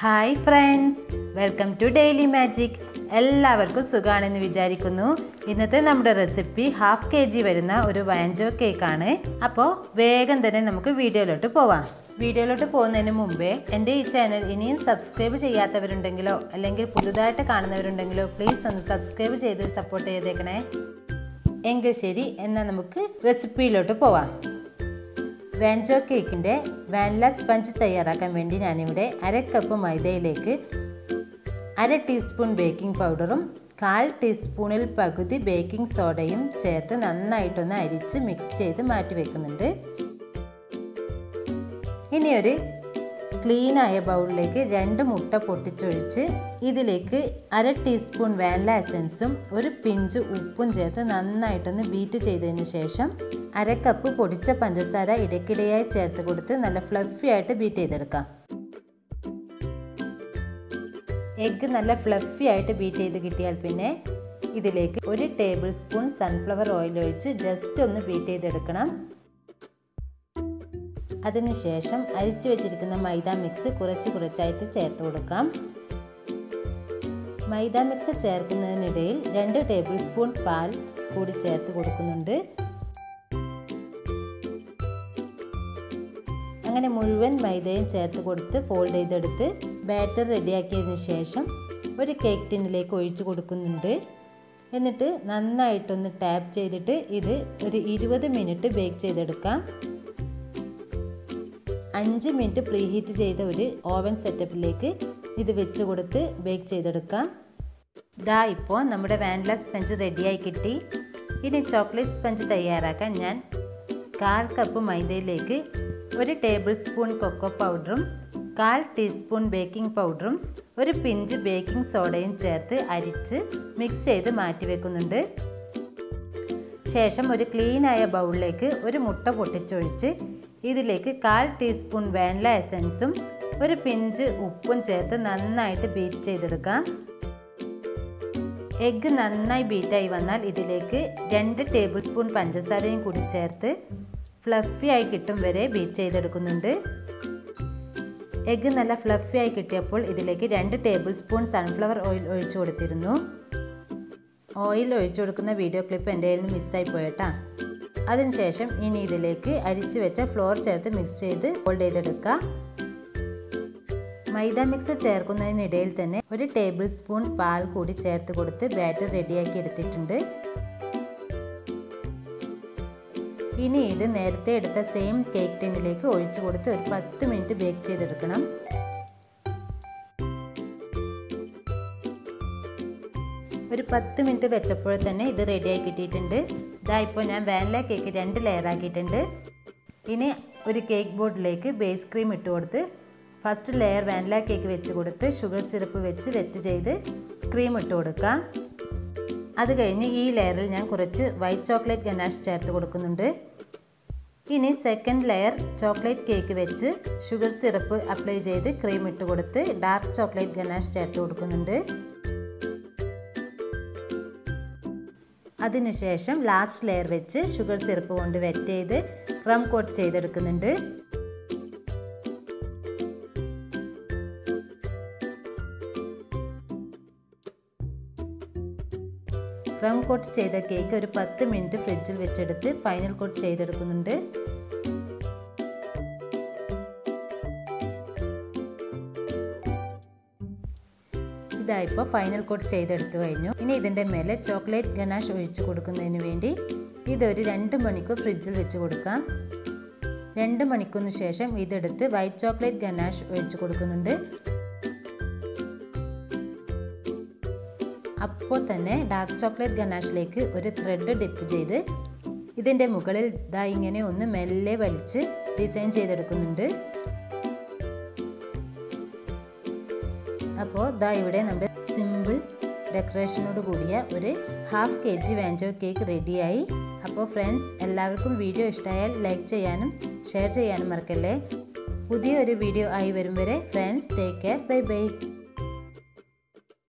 hi friends welcome to daily magic എല്ലാവർക്കും സുഖമാണെന്ന് വിചാരിക്കുന്നു ഇന്നത്തെ നമ്മുടെ റെസിപ്പി ഹാഫ് കെ ജി വരുന്ന ഒരു വാഞ്ചോ കേക്കാണ് അപ്പോൾ വേഗം തന്നെ നമുക്ക് വീഡിയോയിലോട്ട് പോവാം വീഡിയോയിലോട്ട് പോകുന്നതിന് മുമ്പേ എൻ്റെ ഈ ചാനൽ ഇനിയും സബ്സ്ക്രൈബ് ചെയ്യാത്തവരുണ്ടെങ്കിലോ അല്ലെങ്കിൽ പുതുതായിട്ട് കാണുന്നവരുണ്ടെങ്കിലോ പ്ലീസ് ഒന്ന് സബ്സ്ക്രൈബ് ചെയ്ത് സപ്പോർട്ട് ചെയ്തേക്കണേ എങ്കിൽ ശരി എന്നാൽ നമുക്ക് റെസിപ്പിയിലോട്ട് പോവാം വാൻജോ കേക്കിൻ്റെ വാനില സ്പഞ്ച് തയ്യാറാക്കാൻ വേണ്ടി ഞാനിവിടെ അര കപ്പ് മൈദയിലേക്ക് അര ടീസ്പൂൺ ബേക്കിംഗ് പൗഡറും കാൽ ടീസ്പൂണിൽ പകുതി ബേക്കിംഗ് സോഡയും ചേർത്ത് നന്നായിട്ടൊന്ന് അരിച്ച് മിക്സ് ചെയ്ത് മാറ്റി വെക്കുന്നുണ്ട് ഇനി ഒരു ക്ലീനായ ബൗളിലേക്ക് രണ്ട് മുട്ട പൊട്ടിച്ചൊഴിച്ച് ഇതിലേക്ക് അര ടീസ്പൂൺ വാനില എസൻസും ഒരു പിഞ്ച് ഉപ്പും ചേർത്ത് നന്നായിട്ടൊന്ന് ബീറ്റ് ചെയ്തതിന് ശേഷം അര കപ്പ് പൊടിച്ച പഞ്ചസാര ഇടയ്ക്കിടെയായി ചേർത്ത് കൊടുത്ത് നല്ല ഫ്ലഫി ആയിട്ട് ബീറ്റ് ചെയ്തെടുക്കാം എഗ്ഗ് നല്ല ഫ്ലഫി ആയിട്ട് ബീറ്റ് ചെയ്ത് കിട്ടിയാൽ പിന്നെ ഇതിലേക്ക് ഒരു ടേബിൾ സ്പൂൺ സൺഫ്ലവർ ഓയിൽ ഒഴിച്ച് ജസ്റ്റ് ഒന്ന് ബീറ്റ് ചെയ്തെടുക്കണം അതിനുശേഷം അരിച്ചു വെച്ചിരിക്കുന്ന മൈദ മിക്സ് കുറച്ച് കുറച്ചായിട്ട് ചേർത്ത് കൊടുക്കാം മൈദ മിക്സ് ചേർക്കുന്നതിനിടയിൽ രണ്ട് ടേബിൾ സ്പൂൺ പാൽ കൂടി ചേർത്ത് കൊടുക്കുന്നുണ്ട് അങ്ങനെ മുഴുവൻ മൈദയും ചേർത്ത് കൊടുത്ത് ഫോൾഡ് ചെയ്തെടുത്ത് ബാറ്റർ റെഡിയാക്കിയതിന് ശേഷം ഒരു കേക്ക് ടിന്നിലേക്ക് ഒഴിച്ചു കൊടുക്കുന്നുണ്ട് എന്നിട്ട് നന്നായിട്ടൊന്ന് ടാപ്പ് ചെയ്തിട്ട് ഇത് ഒരു ഇരുപത് മിനിറ്റ് ബേക്ക് ചെയ്തെടുക്കാം അഞ്ച് മിനിറ്റ് പ്രീ ഹീറ്റ് ചെയ്ത ഒരു ഓവൻ സെറ്റപ്പിലേക്ക് ഇത് വെച്ച് കൊടുത്ത് ബേക്ക് ചെയ്തെടുക്കാം ദാ ഇപ്പോൾ നമ്മുടെ വാനില സ്പഞ്ച് റെഡിയായി കിട്ടി ഇനി ചോക്ലേറ്റ് സ്പഞ്ച് തയ്യാറാക്കാൻ ഞാൻ കാൽ കപ്പ് മൈദയിലേക്ക് ഒരു ടേബിൾ സ്പൂൺ കൊക്കോ പൗഡറും കാൽ ടീസ്പൂൺ ബേക്കിംഗ് പൗഡറും ഒരു പിഞ്ച് ബേക്കിംഗ് സോഡയും ചേർത്ത് അരിച്ച് മിക്സ് ചെയ്ത് മാറ്റി വെക്കുന്നുണ്ട് ശേഷം ഒരു ക്ലീനായ ബൗളിലേക്ക് ഒരു മുട്ട പൊട്ടിച്ചൊഴിച്ച് ഇതിലേക്ക് കാൽ ടീസ്പൂൺ വാനില എസൻസും ഒരു പിഞ്ച് ഉപ്പും ചേർത്ത് നന്നായിട്ട് ബീറ്റ് ചെയ്തെടുക്കാം എഗ്ഗ് നന്നായി ബീറ്റായി വന്നാൽ ഇതിലേക്ക് രണ്ട് ടേബിൾ സ്പൂൺ പഞ്ചസാരയും കൂടി ചേർത്ത് ഫ്ലഫി ആയി കിട്ടും വരെ ബീറ്റ് ചെയ്തെടുക്കുന്നുണ്ട് എഗ്ഗ് നല്ല ഫ്ലഫി ആയി കിട്ടിയപ്പോൾ ഇതിലേക്ക് രണ്ട് ടേബിൾ സ്പൂൺ സൺഫ്ലവർ ഓയിൽ ഒഴിച്ചു കൊടുത്തിരുന്നു ഓയിൽ ഒഴിച്ചു കൊടുക്കുന്ന വീഡിയോ ക്ലിപ്പ് എൻ്റെ കയ്യിൽ നിന്ന് മിസ്സായി പോയേട്ടാ അതിനുശേഷം ഇനി ഇതിലേക്ക് അരിച്ചു വെച്ച ഫ്ലോർ ചേർത്ത് മിക്സ് ചെയ്ത് ഹോൾഡ് ചെയ്തെടുക്കുക മൈദ മിക്സ് ചേർക്കുന്നതിനിടയിൽ തന്നെ ഒരു ടേബിൾ സ്പൂൺ പാൽ കൂടി ചേർത്ത് കൊടുത്ത് ബാറ്റർ റെഡിയാക്കി എടുത്തിട്ടുണ്ട് ഇനി ഇത് നേരത്തെ എടുത്ത സെയിം കേക്ക് ടിന്നിലേക്ക് ഒഴിച്ചു കൊടുത്ത് ഒരു പത്ത് മിനിറ്റ് ബേക്ക് ചെയ്തെടുക്കണം ഒരു പത്ത് മിനിറ്റ് വെച്ചപ്പോൾ തന്നെ ഇത് റെഡിയായി കിട്ടിയിട്ടുണ്ട് ഇതാ ഇപ്പോൾ ഞാൻ വാനില കേക്ക് രണ്ട് ലെയർ ആക്കിയിട്ടുണ്ട് ഇനി ഒരു കേക്ക് ബോർഡിലേക്ക് ബേസ് ക്രീം ഇട്ട് കൊടുത്ത് ഫസ്റ്റ് ലെയർ വാനില കേക്ക് വെച്ച് കൊടുത്ത് ഷുഗർ സിറപ്പ് വെച്ച് വെറ്റ് ചെയ്ത് ക്രീം ഇട്ട് കൊടുക്കുക അത് കഴിഞ്ഞ് ഈ ലെയറിൽ ഞാൻ കുറച്ച് വൈറ്റ് ചോക്ലേറ്റ് ഗനാഷ് ചേർത്ത് കൊടുക്കുന്നുണ്ട് ഇനി സെക്കൻഡ് ലെയർ ചോക്ലേറ്റ് കേക്ക് വെച്ച് ഷുഗർ സിറപ്പ് അപ്ലൈ ചെയ്ത് ക്രീം ഇട്ട് കൊടുത്ത് ഡാർക്ക് ചോക്ലേറ്റ് ഗനാഷ് ചേർത്ത് കൊടുക്കുന്നുണ്ട് അതിനുശേഷം ലാസ്റ്റ് ലെയർ വെച്ച് ഷുഗർ സിറപ്പ് കൊണ്ട് വെറ്റ് ചെയ്ത് റം കോട്ട് ചെയ്തെടുക്കുന്നുണ്ട് റം കോട്ട് ചെയ്ത കേക്ക് ഒരു പത്ത് മിനിറ്റ് ഫ്രിഡ്ജിൽ വെച്ചെടുത്ത് ഫൈനൽ കോട്ട് ചെയ്തെടുക്കുന്നുണ്ട് ഇതായിപ്പോൾ ഫൈനൽ കോട്ട് ചെയ്തെടുത്തു കഴിഞ്ഞു ഇനി ഇതിൻ്റെ മേലെ ചോക്ലേറ്റ് ഗനാഷ് ഒഴിച്ചു കൊടുക്കുന്നതിന് വേണ്ടി ഇതൊരു രണ്ട് മണിക്കൂർ ഫ്രിഡ്ജിൽ വെച്ച് കൊടുക്കാം രണ്ട് മണിക്കൂറിന് ശേഷം ഇതെടുത്ത് വൈറ്റ് ചോക്ലേറ്റ് ഗനാഷ് ഒഴിച്ചു കൊടുക്കുന്നുണ്ട് അപ്പോൾ തന്നെ ഡാർക്ക് ചോക്ലേറ്റ് ഗനാഷിലേക്ക് ഒരു ത്രെഡ് ഡിപ്പ് ചെയ്ത് ഇതിൻ്റെ മുകളിൽ ദാ ഇങ്ങനെ ഒന്ന് മെല്ലെ വലിച്ച് ഡിസൈൻ ചെയ്തെടുക്കുന്നുണ്ട് അപ്പോൾ ദാ ഇവിടെ നമ്മുടെ സിമ്പിൾ ഡെക്കറേഷനോട് കൂടിയ ഒരു ഹാഫ് കെ ജി വാഞ്ചോ കേക്ക് റെഡിയായി അപ്പോൾ ഫ്രണ്ട്സ് എല്ലാവർക്കും വീഡിയോ ഇഷ്ടമായാൽ ലൈക്ക് ചെയ്യാനും ഷെയർ ചെയ്യാനും മറക്കല്ലേ പുതിയൊരു വീഡിയോ ആയി വരും വരെ friends take care bye by